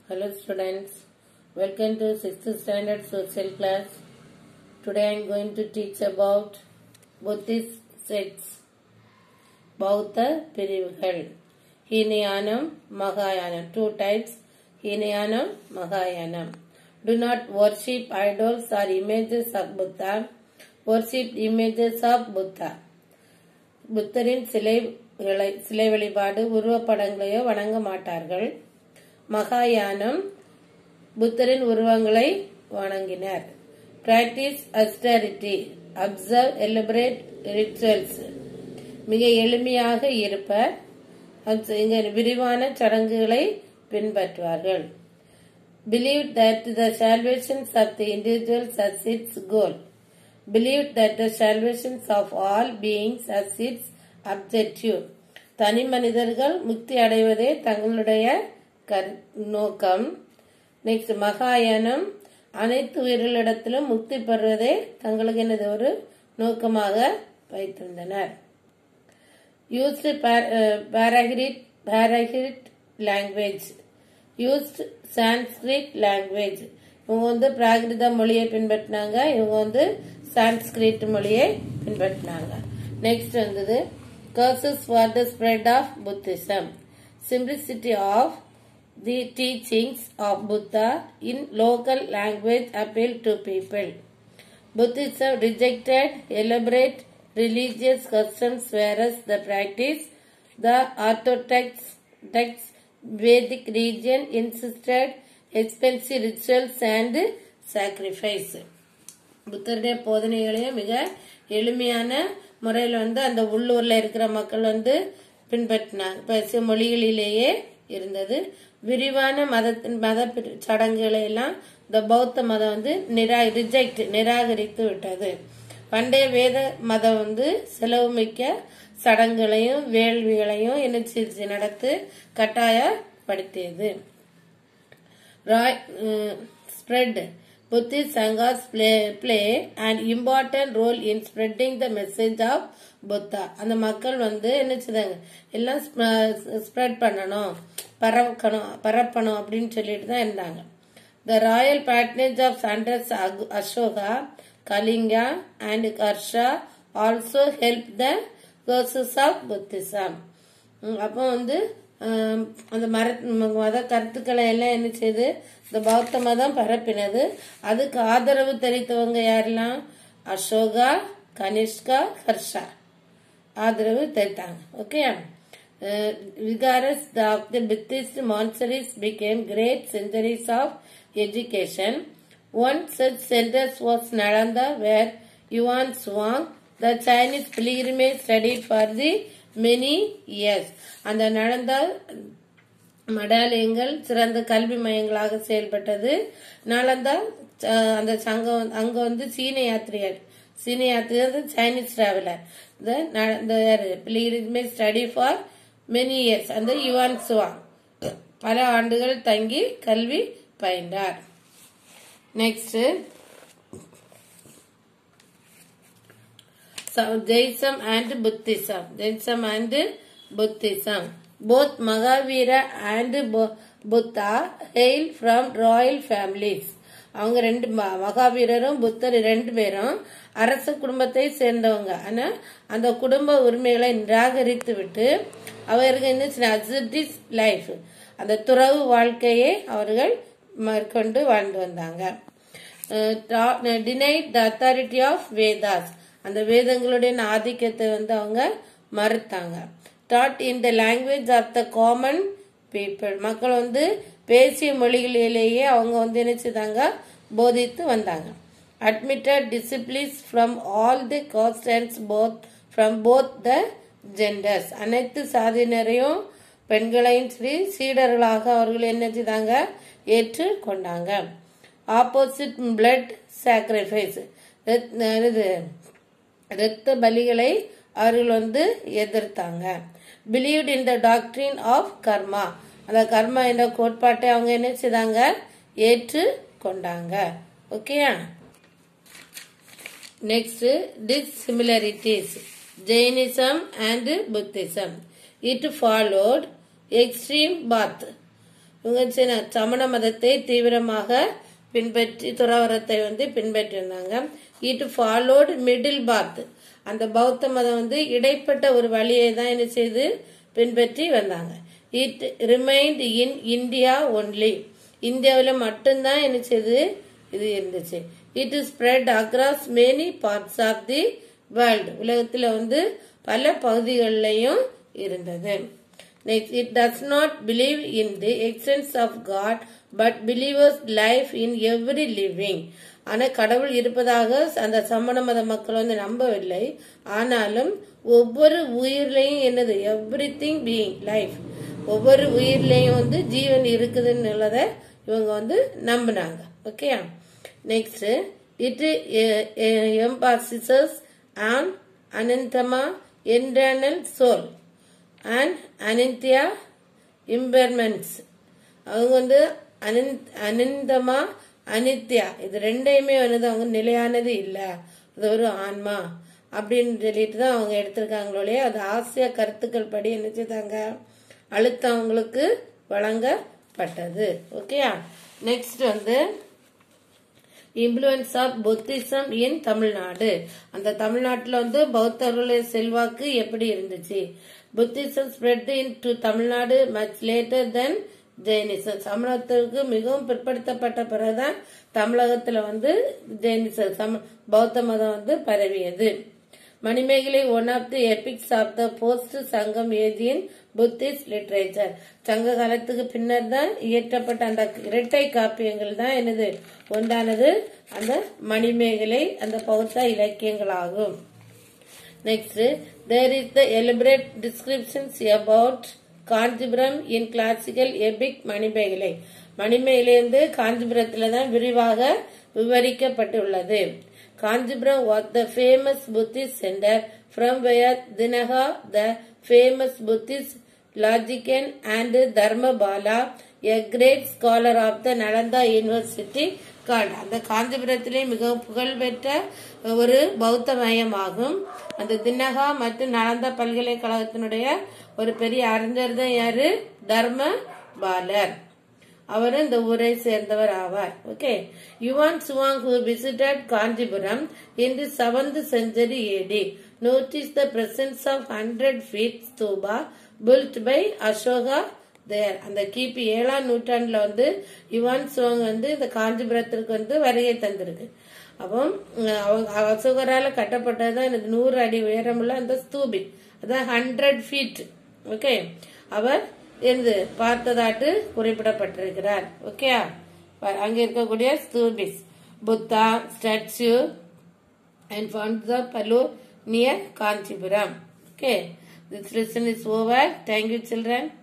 Hello students, welcome to 6th standard social class. Today I am going to teach about Buddhist sects. பௌத்த பிரிவுகள் ஹீனயானம் மகாயானம் two types ஹீனயானம் மகாயானம் do not worship idols or images of Buddha worship images of Buddha புத்தரின் சிலைகளை சிலை வழிபாடு உருவப்படங்களையோ வணங்க மாட்டார்கள் மகாயானம் புத்தரின் உருவங்களை வணங்கினர் practice austerity observe elaborate rituals மிக எளிமையாக இருப்பர் அப்ச- இங்க விரிவான சடங்குகளை பின்பற்றுவார்கள் believe that the salvation of the individuals as its goal. Believe that the salvation of all beings as its objective. தனி மனிதர்கள் முக்தி அடைவதே தங்களுடைய கர்- நோக்கம் நெக்ஸ்ட் மகாயானம் அனைத்து உயிர்களிடத்திலும் முக்தி பெறுவதே தங்களுக்கு எனது ஒரு நோக்கமாக வைத்திருந்தனர் used par- uh, Paragrit, Paragrit language used Sanskrit language இவங்க வந்து பிராகிருத மொழியை பின்பற்றினாங்க இவங்க வந்து சான்ஸ்கிரிட் மொழியை பின்பற்றினாங்க நெக்ஸ்ட் வந்தது causes for the spread of Buddhism simplicity of the teachings of Buddha in local language appeal to people Buddhism rejected elaborate religious customs whereas the practice the orthodox text Vedic religion insisted expensive rituals and sacrifice. புத்தருடைய போதனைகளையும் மிக எளிமையான முறையில் வந்து அந்த உள்ளூர்ல இருக்கிற மக்கள் வந்து பின்பற்றினாங்க பேசிய மொழிகளிலேயே இருந்தது விரிவான மதத்தின் மத பிரி- சடங்குகளை எல்லாம் இந்த பௌத்த மதம் வந்து நிரா ரிஜெக்ட் நிராகரித்து விட்டது பண்டைய வேத மதம் வந்து செலவு மிக்க சடங்குகளையும் வேள்விகளையும் என்ன செய்து நடத்து கட்டாயப்படுத்தியது Roy, uh, spread. Buddhist sanghas play, play an important role in spreading the message of Buddha. அந்த மக்கள் வந்து என்ன செய்தாங்க எல்லாம் ஸ்ப்ரெட் பண்ணணும் பரப்பணும் பரப்பணும் அப்படின்னு சொல்லிட்டு தான் இருந்தாங்க த ராயல் பேட்னேஜ் ஆஃப் சண்டஸ் Ashoka Kalinga and Harsha also help the causes of Buddhism ம், அப்போ வந்து ஆம், அந்த மர மத கருத்துக்களை எல்லாம் என்ன செய்து இந்த பௌத்த மதம் பரப்பினது அதுக்கு ஆதரவு தெரிவித்தவங்க யாரெல்லாம் அசோகா கனிஷ்கா ஹர்ஷா ஆதரவு தெரிவித்தாங்க okay viharas of the Buddhist monasteries became great centres of education one such centers was Nalanda where Yuan Suang, the Chinese pilgrimage studied for the many years. அந்த நலந்தா மடாலயங்கள் சிறந்த கல்வி மையங்களாக செயல்பட்டது நாளந்தா அஹ், அந்த சங்கம் வந்து- அங்க வந்து சீன யாத்திரிகர் சீன யாத்திரிகர் சைனீஸ் டிராவலர் இந்த pilgrim study for many years அந்த யுவான் சுவாங் பல ஆண்டுகள் தங்கி கல்வி பயின்றார் next So, Jainism and Buddhism. Jainism and Buddhism. Both Mahavira and Bu- Buddha hail from royal families. அவங்க ரெண்டு ம- மகாவீரரும் புத்தர் ரெண்டு பேரும் அரச குடும்பத்தை சேர்ந்தவங்க ஆனா அந்த குடும்ப உரிமைகளை நிராகரித்து விட்டு அவர்கள் என்ன அசிட்டிஸ் லைஃப் அந்த துறவு வாழ்க்கையை அவர்கள் மேற்கொண்டு வாழ்ந்து வந்தாங்க denied the authority of Vedas அந்த வேதங்களுடைய ஆதிக்கத்தை வந்து அவங்க மறுத்தாங்க taught in the language of the common people மக்கள் வந்து பேசிய மொழிகளிலேயே அவங்க வந்து என்ன செய்தாங்க போதித்து வந்தாங்க admitted disciplines from all the castes both from both the genders அனைத்து சாதியினரையும் பெண்களையும் சரி சீடர்களாக அவர்கள் என்ன செய்தாங்க ஏற்று கொண்டாங்க ஆப்போசிட் பிளட் சாக்ரிஃபைஸ் இது இரத்த பலிகளை அவர்கள் வந்து எதிர்த்தாங்க பிலீவ்ட் இன் த டாக்டரின் ஆஃப் கர்மா அந்த கர்மா என்ற கோட்பாட்டை அவங்க என்ன செய்தாங்க ஏற்று கொண்டாங்க ஓகேயா next dissimilarities Jainism and Buddhism it followed extreme path இவங்க சின்ன சமண மதத்தை தீவிரமாக பின்பற்றி துறவரத்தை வந்து பின்பற்றி வந்தாங்க இட் ஃபாலோடு மிடில் பாத் அந்த பௌத்த மதம் வந்து இடைப்பட்ட ஒரு வழியை தான் என்ன செய்து பின்பற்றி வந்தாங்க it remained in India only இந்தியாவில் மட்டும்தான் என்ன செய்து இது இருந்துச்சு it is spread across many parts of the world உலகத்தில் வந்து பல பகுதிகளிலையும் இருந்தது next it does not believe in the existence of god but believers life in every living ஆனால் கடவுள் இருப்பதாக அந்த சமண மத மக்கள் வந்து நம்பவில்லை ஆனாலும் ஒவ்வொரு உயிர்லையும் என்னது எவ்ரி திங் பீயிங் லைஃப் ஒவ்வொரு உயிர்லையும் வந்து ஜீவன் இருக்குதுன்னு உள்ளதை இவங்க வந்து நம்பினாங்க okay next it emphasises on அனந்தமா என்டர்னல் சோல் அண்ட் அனிந்தியா இம்பர்மெண்ட்ஸ் அவங்க வந்து அனந்த் அனந்தமா அனித்யா இது ரெண்டையுமே வந்து அவங்க நிலையானது இல்லை அது ஒரு ஆன்மா அப்படின்னு சொல்லிட்டு தான் அவங்க எடுத்திருக்காங்களே அது ஆசிய கருத்துக்கள் படி என்ன செய்தாங்க அழுத்தம் அவங்களுக்கு வழங்கப்பட்டது ஓகேயா நெக்ஸ்ட் வந்து influence of Buddhism in Tamil Nadu அந்த தமிழ்நாட்டில் வந்து பௌத்தர்களுடைய செல்வாக்கு எப்படி இருந்துச்சு Buddhism spread in to Tamil Nadu much later then Jainism சமணத்திற்கு மிகவும் பிற்படுத்தப்பட்ட பிறகுதான் தமிழகத்துல வந்து ஜெயினிசம் சம பௌத்த மதம் வந்து பரவியது Manimekalai one of the epics of the post Sangam ஏஜியின் புத்திஸ்ட் லிட்ரேச்சர் சங்க காலத்துக்கு பின்னர் தான் இயற்றப்பட்ட அந்த இரட்டை காப்பியங்கள் தான் என்னது ஒன்றானது அந்த மணிமேகலை அந்த பௌத்த இலக்கியங்களாகும் next there is the elaborate descriptions about Kanchipuram in classical epic Manimekalai Manimekalai வந்து காஞ்சிபுரத்துல தான் விரிவாக விவரிக்கப்பட்டுள்ளது Kanchipuram was the famous Buddhist center from where Dinaha, the famous Buddhist logician and Dharmabala, a great scholar of the Nalanda University, called. அந்த காஞ்சிபுரத்திலே மிகவும் புகழ்பெற்ற ஒரு பௌத்த மையமாகும் அந்த தின்னகா மற்றும் நலந்தா பல்கலைக்கழகத்தினுடைய ஒரு பெரிய அறிஞர் தான் யாரு தர்ம பாலர் அவர் இந்த ஊரை சேர்ந்தவர் ஆவார் okay Yuan Chwang who visited Kanchipuram in the seventh century AD notices the presence of hundred feet stupa built by Ashoka there அந்த கிபி ஏழாம் நூற்றாண்டுல வந்து யுவான் சுவாங் வந்து இந்த காஞ்சிபுரத்திற்கு வந்து வருகை தந்திருக்கு அப்போ அவங்க அசோகரால கட்டப்பட்டதுதான் இந்த நூறு அடி உயரமுள்ள அந்த ஸ்தூபி அதான் ஹண்ட்ரட் ஃபீட் ஓகே அவர் இருந்து பார்த்ததாட்டு குறிப்பிடப்பட்டிருக்கிறார் ஓகே அங்க இருக்கக்கூடிய stupas Buddha statue and found the Palur near Kanchipuram okay this lesson is over thank you children